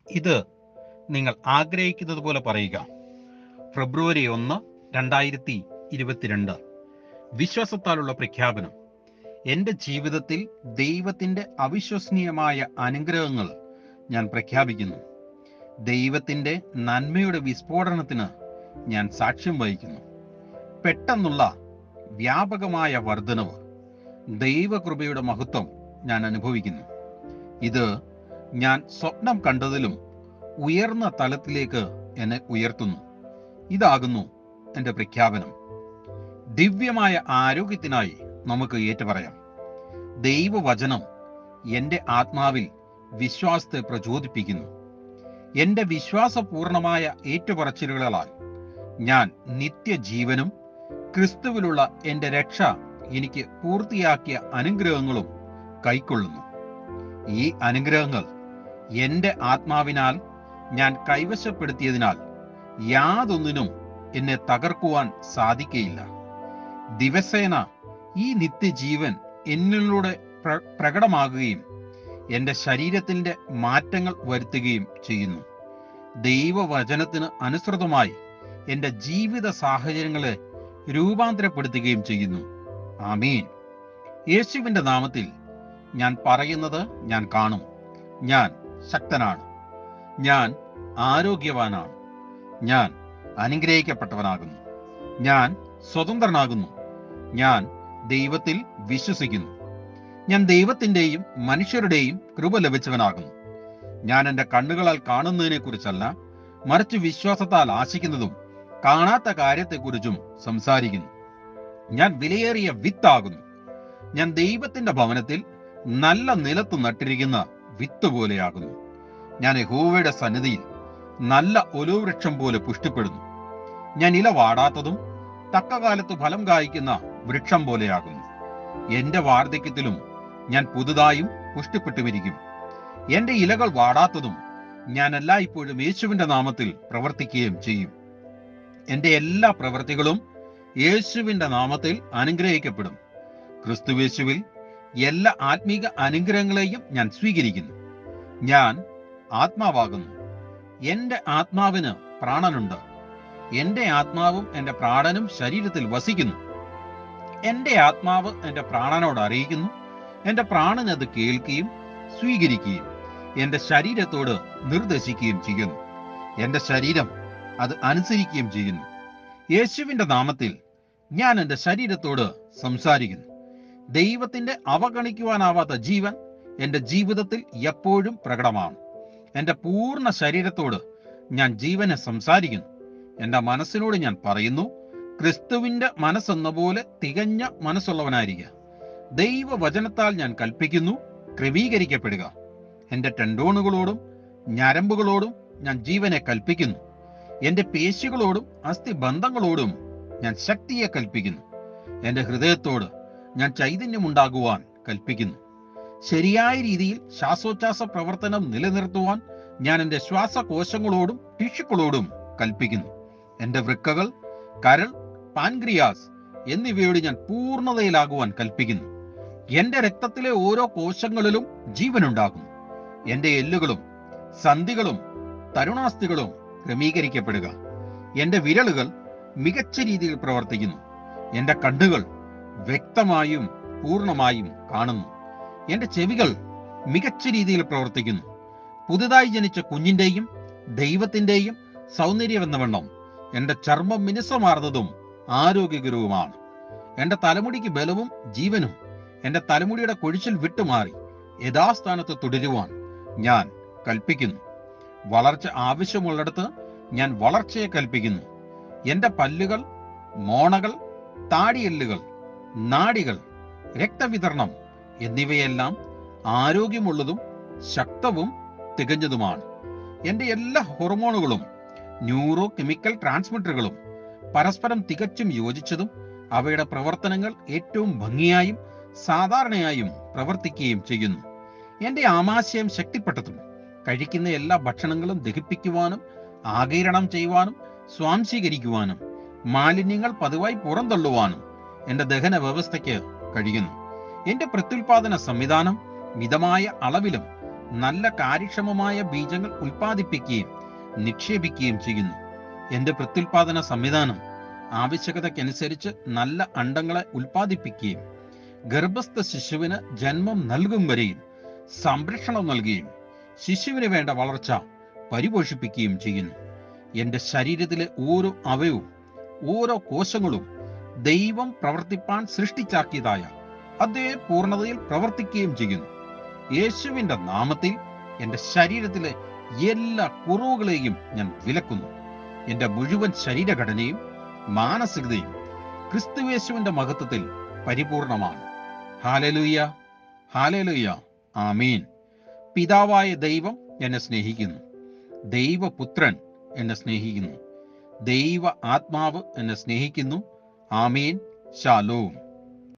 ഇത് നിങ്ങൾ ആഗ്രഹിക്കുന്നത് പോലെ പറയുക ഫെബ്രുവരി ഒന്ന് രണ്ടായിരത്തി ഇരുപത്തിരണ്ട് വിശ്വാസത്താലുള്ള പ്രഖ്യാപനം എൻ്റെ ജീവിതത്തിൽ ദൈവത്തിൻ്റെ അവിശ്വസനീയമായ അനുഗ്രഹങ്ങൾ ഞാൻ പ്രഖ്യാപിക്കുന്നു ദൈവത്തിൻ്റെ നന്മയുടെ വിസ്ഫോടനത്തിന് ഞാൻ സാക്ഷ്യം വഹിക്കുന്നു പെട്ടെന്നുള്ള വ്യാപകമായ വർധനവ് ദൈവകൃപയുടെ മഹത്വം ഞാൻ അനുഭവിക്കുന്നു ഇത് ഞാൻ സ്വപ്നം കണ്ടതിലും ഉയർന്ന തലത്തിലേക്ക് എന്നെ ഉയർത്തുന്നു ഇതാകുന്നു എൻ്റെ പ്രഖ്യാപനം ദിവ്യമായ ആരോഗ്യത്തിനായി നമുക്ക് ഏറ്റുപറയാം ദൈവവചനം എൻ്റെ ആത്മാവിൽ വിശ്വാസത്തെ പ്രചോദിപ്പിക്കുന്നു എൻ്റെ വിശ്വാസപൂർണമായ ഏറ്റുപറച്ചിലുകളാൽ ഞാൻ നിത്യജീവനും ക്രിസ്തുവിലുള്ള എൻ്റെ രക്ഷ എനിക്ക് പൂർത്തിയാക്കിയ അനുഗ്രഹങ്ങളും കൈക്കൊള്ളുന്നു ഈ അനുഗ്രഹങ്ങൾ എൻ്റെ ആത്മാവിനാൽ ഞാൻ കൈവശപ്പെടുത്തിയതിനാൽ യാതൊന്നിനും എന്നെ തകർക്കുവാൻ സാധിക്കയില്ല ദിവസേന ഈ നിത്യജീവൻ എന്നിലൂടെ പ്ര- പ്രകടമാകുകയും എൻ്റെ ശരീരത്തിൻ്റെ മാറ്റങ്ങൾ വരുത്തുകയും ചെയ്യുന്നു ദൈവവചനത്തിന് അനുസൃതമായി എൻ്റെ ജീവിത സാഹചര്യങ്ങളെ രൂപാന്തരപ്പെടുത്തുകയും ചെയ്യുന്നു ആമീൻ യേശുവിൻ്റെ നാമത്തിൽ ഞാൻ പറയുന്നത് ഞാൻ കാണും ഞാൻ ശക്തനാണ് ഞാൻ ആരോഗ്യവാനാണ് ഞാൻ അനുഗ്രഹിക്കപ്പെട്ടവനാകുന്നു ഞാൻ സ്വതന്ത്രനാകുന്നു ഞാൻ ദൈവത്തിൽ വിശ്വസിക്കുന്നു ഞാൻ ദൈവത്തിൻ്റെയും മനുഷ്യരുടെയും കൃപ ലഭിച്ചവനാകുന്നു ഞാൻ എൻ്റെ കണ്ണുകളാൽ കാണുന്നതിനെ കുറിച്ചല്ല മറിച്ച് വിശ്വാസത്താൽ ആശിക്കുന്നതും കാണാത്ത കാര്യത്തെക്കുറിച്ചും സംസാരിക്കുന്നു ഞാൻ വിലയേറിയ വിത്താകുന്നു ഞാൻ ദൈവത്തിന്റെ ഭവനത്തിൽ നല്ല നിലത്ത് നട്ടിരിക്കുന്ന വിത്ത് പോലെയാകുന്നു ഞാൻ യഹോവയുടെ സന്നിധിയിൽ നല്ല ഒലുവൃക്ഷം പോലെ പുഷ്ടിപ്പെടുന്നു ഞാൻ ഇല വാടാത്തതും തക്കകാലത്ത് ഫലം കായ്ക്കുന്ന വൃക്ഷം പോലെയാകുന്നു എന്റെ വാർദ്ധക്യത്തിലും ഞാൻ പുതുതായും പുഷ്ടിപ്പെട്ടുമിരിക്കും എന്റെ ഇലകൾ വാടാത്തതും ഞാൻ എല്ലായ്പ്പോഴും യേശുവിന്റെ നാമത്തിൽ പ്രവർത്തിക്കുകയും ചെയ്യും എന്റെ എല്ലാ പ്രവൃത്തികളും യേശുവിന്റെ നാമത്തിൽ അനുഗ്രഹിക്കപ്പെടും ക്രിസ്തുവേശുവിൽ എല്ലാ ആത്മീക അനുഗ്രഹങ്ങളെയും ഞാൻ സ്വീകരിക്കുന്നു ഞാൻ ആത്മാവാകുന്നു എന്റെ ആത്മാവിന് പ്രാണനുണ്ട് എന്റെ ആത്മാവും എന്റെ പ്രാണനും ശരീരത്തിൽ വസിക്കുന്നു എന്റെ ആത്മാവ് എന്റെ പ്രാണനോട് അറിയിക്കുന്നു എന്റെ പ്രാണൻ അത് കേൾക്കുകയും സ്വീകരിക്കുകയും എന്റെ ശരീരത്തോട് നിർദ്ദേശിക്കുകയും ചെയ്യുന്നു എന്റെ ശരീരം അത് അനുസരിക്കുകയും ചെയ്യുന്നു യേശുവിന്റെ നാമത്തിൽ ഞാൻ എൻ്റെ ശരീരത്തോട് സംസാരിക്കുന്നു ദൈവത്തിന്റെ അവഗണിക്കുവാനാവാത്ത ജീവൻ എൻ്റെ ജീവിതത്തിൽ എപ്പോഴും പ്രകടമാണ് എൻ്റെ പൂർണ്ണ ശരീരത്തോട് ഞാൻ ജീവനെ സംസാരിക്കുന്നു എൻ്റെ മനസ്സിനോട് ഞാൻ പറയുന്നു ക്രിസ്തുവിന്റെ മനസ്സെന്ന പോലെ തികഞ്ഞ മനസ്സുള്ളവനായിരിക്കുക ദൈവവചനത്താൽ ഞാൻ കൽപ്പിക്കുന്നു ക്രമീകരിക്കപ്പെടുക എൻ്റെ ടെൻഡോണുകളോടും ഞരമ്പുകളോടും ഞാൻ ജീവനെ കൽപ്പിക്കുന്നു എൻ്റെ പേശികളോടും അസ്ഥിബന്ധങ്ങളോടും ഞാൻ ശക്തിയെ കൽപ്പിക്കുന്നു എൻ്റെ ഹൃദയത്തോട് ഞാൻ ചൈതന്യമുണ്ടാകുവാൻ കൽപ്പിക്കുന്നു ശരിയായ രീതിയിൽ ശ്വാസോച്ഛ്വാസ പ്രവർത്തനം നിലനിർത്തുവാൻ ഞാൻ എൻ്റെ ശ്വാസകോശങ്ങളോടും ടിഷ്യുക്കളോടും കൽപ്പിക്കുന്നു എൻ്റെ വൃക്കകൾ കരൾ പാൻക്രിയാസ് എന്നിവയോട് ഞാൻ പൂർണ്ണതയിലാകുവാൻ കൽപ്പിക്കുന്നു എൻ്റെ രക്തത്തിലെ ഓരോ കോശങ്ങളിലും ജീവനുണ്ടാകും എൻ്റെ എല്ലുകളും സന്ധികളും തരുണാസ്ഥികളും ക്രമീകരിക്കപ്പെടുക എൻ്റെ വിരലുകൾ മികച്ച രീതിയിൽ പ്രവർത്തിക്കുന്നു എൻ്റെ കണ്ണുകൾ വ്യക്തമായും പൂർണ്ണമായും കാണുന്നു എൻ്റെ ചെവികൾ മികച്ച രീതിയിൽ പ്രവർത്തിക്കുന്നു പുതുതായി ജനിച്ച കുഞ്ഞിന്റെയും ദൈവത്തിന്റെയും സൗന്ദര്യമെന്ന വണ്ണം എൻ്റെ ചർമ്മം മിനുസമാർന്നതും ആരോഗ്യകരവുമാണ് എൻ്റെ തലമുടിക്ക് ബലവും ജീവനും എൻ്റെ തലമുടിയുടെ കൊഴിച്ചിൽ വിട്ടുമാറി യഥാസ്ഥാനത്ത് തുടരുവാൻ ഞാൻ കൽപ്പിക്കുന്നു വളർച്ച ആവശ്യമുള്ളിടത്ത് ഞാൻ വളർച്ചയെ കൽപ്പിക്കുന്നു എൻ്റെ പല്ലുകൾ മോണകൾ താടിയെല്ലുകൾ നാഡികൾ രക്തവിതരണം എന്നിവയെല്ലാം ആരോഗ്യമുള്ളതും ശക്തവും തികഞ്ഞതുമാണ് എൻ്റെ എല്ലാ ഹോർമോണുകളും ന്യൂറോ കെമിക്കൽ ട്രാൻസ്മിറ്ററുകളും പരസ്പരം തികച്ചും യോജിച്ചതും അവയുടെ പ്രവർത്തനങ്ങൾ ഏറ്റവും ഭംഗിയായും സാധാരണയായും പ്രവർത്തിക്കുകയും ചെയ്യുന്നു എൻ്റെ ആമാശയം ശക്തിപ്പെട്ടതും കഴിക്കുന്ന എല്ലാ ഭക്ഷണങ്ങളും ദഹിപ്പിക്കുവാനും ആകിരണം ചെയ്യുവാനും സ്വാംശീകരിക്കുവാനും മാലിന്യങ്ങൾ പതിവായി പുറന്തള്ളുവാനും എൻ്റെ ദഹന വ്യവസ്ഥയ്ക്ക് കഴിയുന്നു എൻ്റെ പ്രത്യുൽപാദന സംവിധാനം മിതമായ അളവിലും നല്ല കാര്യക്ഷമമായ ബീജങ്ങൾ ഉൽപ്പാദിപ്പിക്കുകയും നിക്ഷേപിക്കുകയും ചെയ്യുന്നു എന്റെ പ്രത്യുൽപാദന സംവിധാനം ആവശ്യകതയ്ക്കനുസരിച്ച് നല്ല അണ്ടങ്ങളെ ഉൽപ്പാദിപ്പിക്കുകയും ഗർഭസ്ഥ ശിശുവിന് ജന്മം നൽകും വരെയും സംരക്ഷണം നൽകുകയും ശിശുവിന് വേണ്ട വളർച്ച പരിപോഷിപ്പിക്കുകയും ചെയ്യുന്നു എന്റെ ശരീരത്തിലെ ഓരോ അവയവും ഓരോ കോശങ്ങളും ദൈവം പ്രവർത്തിപ്പാൻ സൃഷ്ടിച്ചാക്കിയതായ അതേ പൂർണ്ണതയിൽ പ്രവർത്തിക്കുകയും ചെയ്യുന്നു യേശുവിന്റെ നാമത്തിൽ എന്റെ ശരീരത്തിലെ എല്ലാ കുറവുകളെയും ഞാൻ വിലക്കുന്നു എന്റെ മുഴുവൻ ശരീരഘടനയും മാനസികതയും ക്രിസ്തുവേശുവിന്റെ മഹത്വത്തിൽ പരിപൂർണമാണ് ഹാലലുയ്യ ഹാലലുയ്യ ആമീൻ പിതാവായ ദൈവം എന്നെ സ്നേഹിക്കുന്നു ദൈവപുത്രൻ എന്നെ സ്നേഹിക്കുന്നു ദൈവ ആത്മാവ് എന്നെ സ്നേഹിക്കുന്നു ആമീൻ ശാലോം